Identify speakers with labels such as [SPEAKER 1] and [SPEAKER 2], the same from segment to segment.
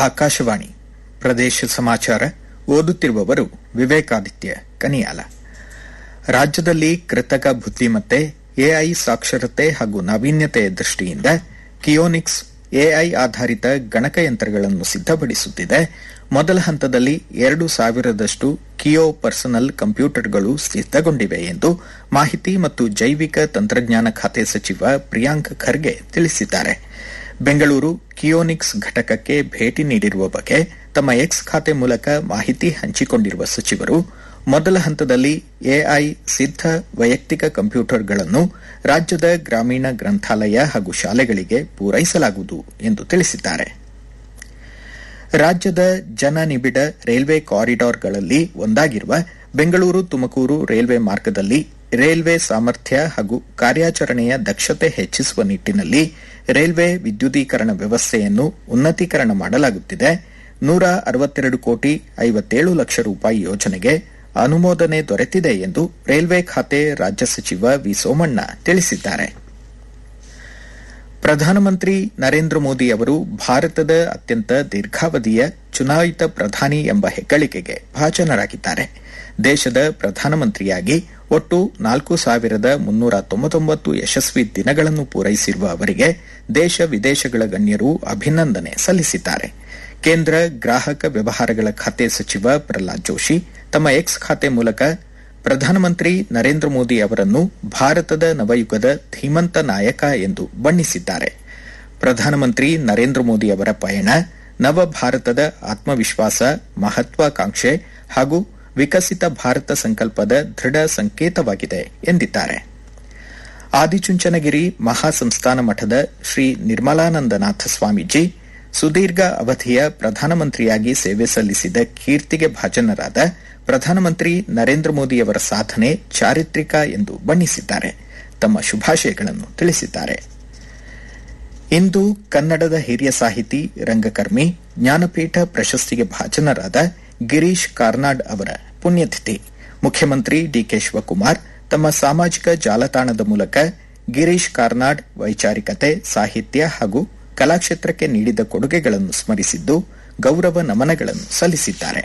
[SPEAKER 1] ಆಕಾಶವಾಣಿ ಪ್ರದೇಶ ಸಮಾಚಾರ ಓದುತ್ತಿರುವವರು ವಿವೇಕಾದಿತ್ಯ ಕನಿಯಾಲ ರಾಜ್ಯದಲ್ಲಿ ಕೃತಕ ಬುದ್ದಿಮತ್ತೆ ಎಐ ಸಾಕ್ಷರತೆ ಹಾಗೂ ನಾವೀನ್ಯತೆಯ ದೃಷ್ಟಿಯಿಂದ ಕಿಯೋನಿಕ್ಸ್ ಎಐ ಆಧಾರಿತ ಗಣಕಯಂತ್ರಗಳನ್ನು ಸಿದ್ದಪಡಿಸುತ್ತಿದೆ ಮೊದಲ ಹಂತದಲ್ಲಿ ಎರಡು ಸಾವಿರದಷ್ಟು ಕಿಯೋ ಪರ್ಸನಲ್ ಕಂಪ್ಯೂಟರ್ಗಳು ಸಿದ್ದಗೊಂಡಿವೆ ಎಂದು ಮಾಹಿತಿ ಮತ್ತು ಜೈವಿಕ ತಂತ್ರಜ್ಞಾನ ಖಾತೆ ಸಚಿವ ಪ್ರಿಯಾಂಕ್ ಖರ್ಗೆ ತಿಳಿಸಿದ್ದಾರೆ ಬೆಂಗಳೂರು ಕಿಯೋನಿಕ್ಸ್ ಘಟಕಕ್ಕೆ ಭೇಟಿ ನೀಡಿರುವ ಬಗ್ಗೆ ತಮ್ಮ ಎಕ್ಸ್ ಖಾತೆ ಮೂಲಕ ಮಾಹಿತಿ ಹಂಚಿಕೊಂಡಿರುವ ಸಚಿವರು ಮೊದಲ ಹಂತದಲ್ಲಿ ಎಐ ಸಿದ್ದ ವೈಯಕ್ತಿಕ ಕಂಪ್ಯೂಟರ್ಗಳನ್ನು ರಾಜ್ಯದ ಗ್ರಾಮೀಣ ಗ್ರಂಥಾಲಯ ಹಾಗೂ ಶಾಲೆಗಳಿಗೆ ಪೂರೈಸಲಾಗುವುದು ಎಂದು ತಿಳಿಸಿದ್ದಾರೆ ರಾಜ್ಯದ ಜನನಿಬಿಡ ರೈಲ್ವೆ ಕಾರಿಡಾರ್ಗಳಲ್ಲಿ ಒಂದಾಗಿರುವ ಬೆಂಗಳೂರು ತುಮಕೂರು ರೈಲ್ವೆ ಮಾರ್ಗದಲ್ಲಿ ರೈಲ್ವೆ ಸಾಮರ್ಥ್ಯ ಹಾಗೂ ಕಾರ್ಯಾಚರಣೆಯ ದಕ್ಷತೆ ಹೆಚ್ಚಿಸುವ ನಿಟ್ಟಿನಲ್ಲಿ ರೈಲ್ವೆ ವಿದ್ಯುದೀಕರಣ ವ್ಯವಸ್ಥೆಯನ್ನು ಉನ್ನತೀಕರಣ ಮಾಡಲಾಗುತ್ತಿದೆ ನೂರ ಅರವತ್ತೆರಡು ಕೋಟಿ ಐವತ್ತೇಳು ಲಕ್ಷ ರೂಪಾಯಿ ಯೋಜನೆಗೆ ಅನುಮೋದನೆ ದೊರೆತಿದೆ ಎಂದು ರೈಲ್ವೆ ಖಾತೆ ರಾಜ್ಯ ಸಚಿವ ವಿ ಸೋಮಣ್ಣ ತಿಳಿಸಿದ್ದಾರೆ ಪ್ರಧಾನಮಂತ್ರಿ ನರೇಂದ್ರ ಮೋದಿ ಅವರು ಭಾರತದ ಅತ್ಯಂತ ದೀರ್ಘಾವಧಿಯ ಚುನಾಯಿತ ಪ್ರಧಾನಿ ಎಂಬ ಹೆಗ್ಗಳಿಕೆಗೆ ಭಾಜನರಾಗಿದ್ದಾರೆ ದೇಶದ ಪ್ರಧಾನಮಂತ್ರಿಯಾಗಿ ಒಟ್ಟು ನಾಲ್ಕು ಸಾವಿರದ ಮುನ್ನೂರ ತೊಂಬತ್ತೊಂಬತ್ತು ಯಶಸ್ವಿ ದಿನಗಳನ್ನು ಪೂರೈಸಿರುವ ಅವರಿಗೆ ದೇಶ ವಿದೇಶಗಳ ಗಣ್ಯರು ಅಭಿನಂದನೆ ಸಲ್ಲಿಸಿದ್ದಾರೆ ಕೇಂದ್ರ ಗ್ರಾಹಕ ವ್ಯವಹಾರಗಳ ಖಾತೆ ಸಚಿವ ಪ್ರಹ್ಲಾದ್ ಜೋಶಿ ತಮ್ಮ ಎಕ್ಸ್ ಖಾತೆ ಮೂಲಕ ಪ್ರಧಾನಮಂತ್ರಿ ನರೇಂದ್ರ ಮೋದಿ ಅವರನ್ನು ಭಾರತದ ನವಯುಗದ ಧೀಮಂತ ನಾಯಕ ಎಂದು ಬಣ್ಣಿಸಿದ್ದಾರೆ ಪ್ರಧಾನಮಂತ್ರಿ ನರೇಂದ್ರ ಮೋದಿ ಅವರ ಪಯಣ ನವ ಭಾರತದ ಆತ್ಮವಿಶ್ವಾಸ ಮಹತ್ವಾಕಾಂಕ್ಷೆ ಹಾಗೂ ವಿಕಸಿತ ಭಾರತ ಸಂಕಲ್ಪದ ದೃಢ ಸಂಕೇತವಾಗಿದೆ ಎಂದಿದ್ದಾರೆ ಆದಿಚುಂಚನಗಿರಿ ಮಹಾಸಂಸ್ಥಾನ ಮಠದ ಶ್ರೀ ನಿರ್ಮಲಾನಂದನಾಥ ಸ್ವಾಮೀಜಿ ಸುದೀರ್ಘ ಅವಧಿಯ ಪ್ರಧಾನಮಂತ್ರಿಯಾಗಿ ಸೇವೆ ಸಲ್ಲಿಸಿದ ಕೀರ್ತಿಗೆ ಭಾಜನರಾದ ಪ್ರಧಾನಮಂತ್ರಿ ನರೇಂದ್ರ ಮೋದಿಯವರ ಸಾಧನೆ ಚಾರಿತ್ರಿಕ ಎಂದು ಬಣ್ಣಿಸಿದ್ದಾರೆ ತಮ್ಮ ಶುಭಾಶಯಗಳನ್ನು ತಿಳಿಸಿದ್ದಾರೆ ಇಂದು ಕನ್ನಡದ ಹಿರಿಯ ಸಾಹಿತಿ ರಂಗಕರ್ಮಿ ಜ್ಞಾನಪೀಠ ಪ್ರಶಸ್ತಿಗೆ ಭಾಜನರಾದ ಗಿರೀಶ್ ಕಾರ್ನಾಡ್ ಅವರ ಪುಣ್ಯತಿಥಿ ಮುಖ್ಯಮಂತ್ರಿ ಡಿಕೆ ಶಿವಕುಮಾರ್ ತಮ್ಮ ಸಾಮಾಜಿಕ ಜಾಲತಾಣದ ಮೂಲಕ ಗಿರೀಶ್ ಕಾರ್ನಾಡ್ ವೈಚಾರಿಕತೆ ಸಾಹಿತ್ಯ ಹಾಗೂ ಕಲಾಕ್ಷೇತ್ರಕ್ಕೆ ನೀಡಿದ ಕೊಡುಗೆಗಳನ್ನು ಸ್ಮರಿಸಿದ್ದು ಗೌರವ ನಮನಗಳನ್ನು ಸಲ್ಲಿಸಿದ್ದಾರೆ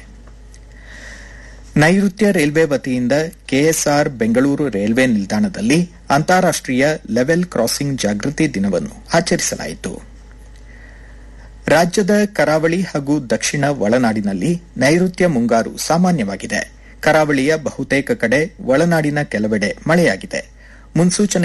[SPEAKER 1] ನೈಋತ್ಯ ರೈಲ್ವೆ ವತಿಯಿಂದ ಕೆಎಸ್ಆರ್ ಬೆಂಗಳೂರು ರೈಲ್ವೆ ನಿಲ್ದಾಣದಲ್ಲಿ ಅಂತಾರಾಷ್ಟೀಯ ಲೆವೆಲ್ ಕ್ರಾಸಿಂಗ್ ಜಾಗೃತಿ ದಿನವನ್ನು ಆಚರಿಸಲಾಯಿತು ರಾಜ್ಯದ ಕರಾವಳಿ ಹಾಗೂ ದಕ್ಷಿಣ ಒಳನಾಡಿನಲ್ಲಿ ನೈಋತ್ಯ ಮುಂಗಾರು ಸಾಮಾನ್ಯವಾಗಿದೆ ಕರಾವಳಿಯ ಬಹುತೇಕ ಕಡೆ ಒಳನಾಡಿನ ಕೆಲವೆಡೆ ಮಳೆಯಾಗಿದೆ ಮುನ್ಸೂಚನೆ